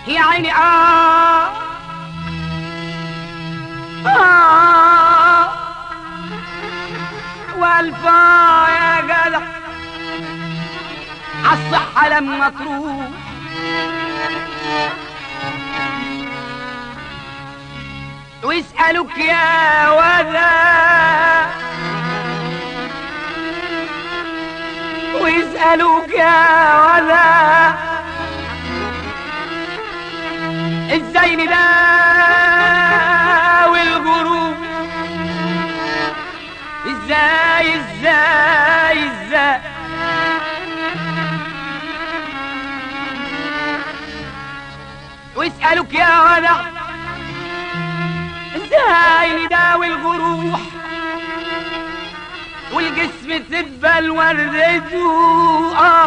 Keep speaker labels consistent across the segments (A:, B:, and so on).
A: يا عيني آه آه والفا يا جدع عالصحة لما تروح ويسألوك يا وذا ويسألوك يا وذا ازاي نداوي الغروب ازاي ازاي ازاي ويسألوك يا ودع ازاي نداوي الجروح والجسم تدبل وردته اه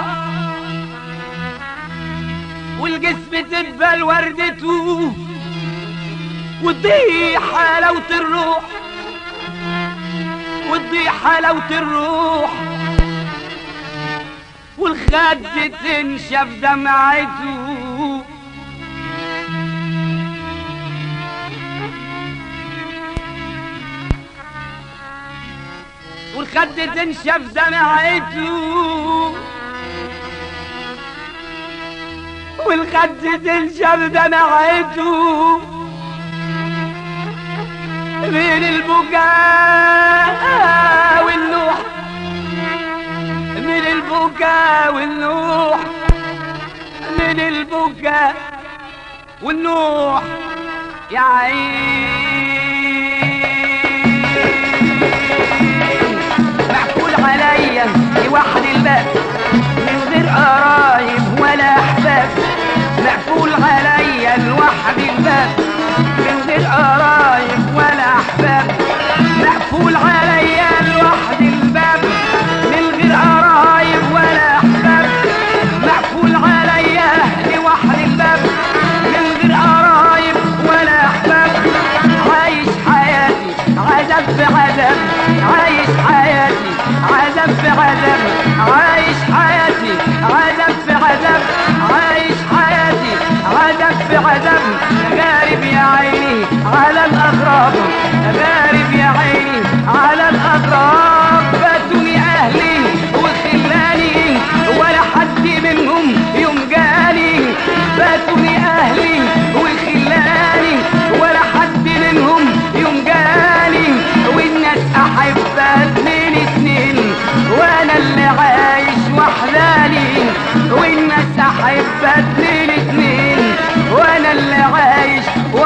A: والجسم تدبل وردته وتضيع حلاوة الروح وتضيع حلاوة الروح والخد تنشف دمعته والخد تنشف دمعته والخد تنشف دمعته من البكاء والنوح من البكاء والنوح من البكاء والنوح يا عين معقول عليا لوحد الباب من غير قرايب ولا احباب معقول عليا لوحد الباب من غير قرايب ولا احباب مقفول عليا لوحد الباب من غير قرايب ولا احباب مقفول عليا لوحد الباب من غير قرايب ولا احباب عايش حياتي عذاب في عذاب عايش حياتي عذاب في عذاب عايش حياتي عذاب في عذاب عايش حياتي عذاب في عذاب غارب يا عيني على الأغراب غارب يا عيني على الأغراب فاتوني أهلي وخلاني ولا حد منهم يوم جاني فاتوني أهلي وخلاني ولا حد منهم يوم جاني والناس أحبها اتنين اتنين وأنا اللي عايش وحداني والناس أحبها اتنين اتنين وأنا اللي عايش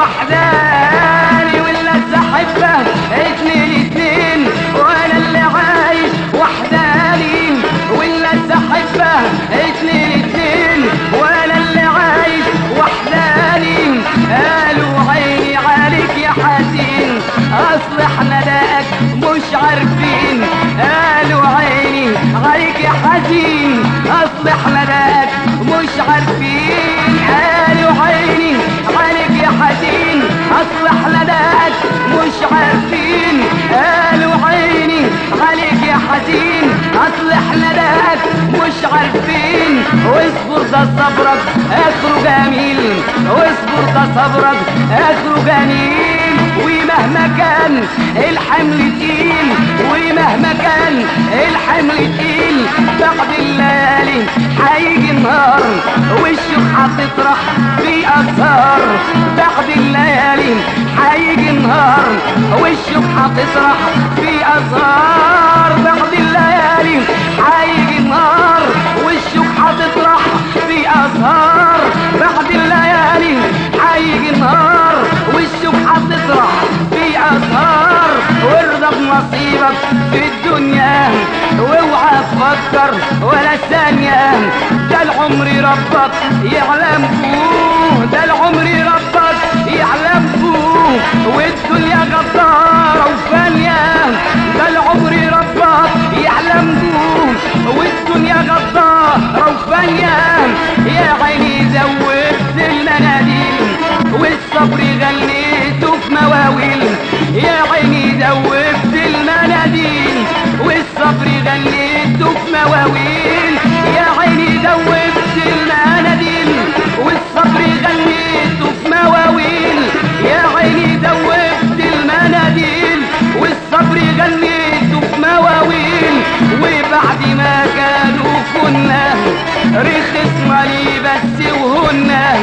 A: وحداني والناس أحبها اتنين اتنين وأنا اللي عايش وحداني والناس أحبها اتنين اتنين وأنا اللي عايش وحداني قالوا عيني عليك يا حزين أصل احنا داك مش عارفين قالوا عيني عليك يا حزين أصل احنا داك مش عارفين قالوا عيني عليك يا حزين أصل احنا داك مش عارفين قالوا عيني عليك يا حزين أصل احنا داك مش عارفين واصبر ده صبرك آخره جميل واصبر ده صبرك آخره جميل ومهما كان الحمل تقيل ومهما كان الحمل تقيل بعد الليالي هيجي النهار والشوق هتطرح في أثار بعد الليالي هيجي النهار والشوق هتطرح في أثار بعد الليالي هيجي النهار والشوق هتطرح في أزهار بعد الليالي هيجي النهار والشوق هتطرح في أزهار وارضى بنصيبك في الدنيا واوعى تفكر ولا ثانية ده العمر ربك يعلم فوق ده العمر ربك يعلم فوق والدنيا غدارة وفانية ده العمر ربك يعلم فوق والدنيا غدارة وفانية يا عيني زودت المناديل والصبر غنيته في مواويل يا عيني زودت المناديل والصبر غنيته في مواويل يا عيني زودت المناديل والصبر غنيته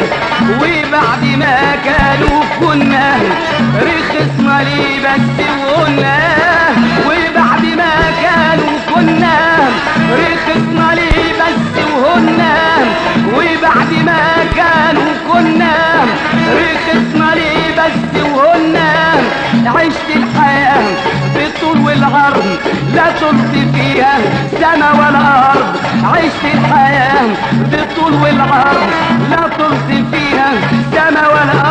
A: وبعد ما كانوا كنا رخصنا ليه بس وقلنا وبعد ما كانوا كنا رخصنا ليه بس وهنا وبعد ما كانوا كنا رخصنا ليه بس وهنا عشت الحياة بالطول والعرض لا طلت فيها سما ولا أرض عشت الحياة بالطول والعرض لا طلت فيها سما ولا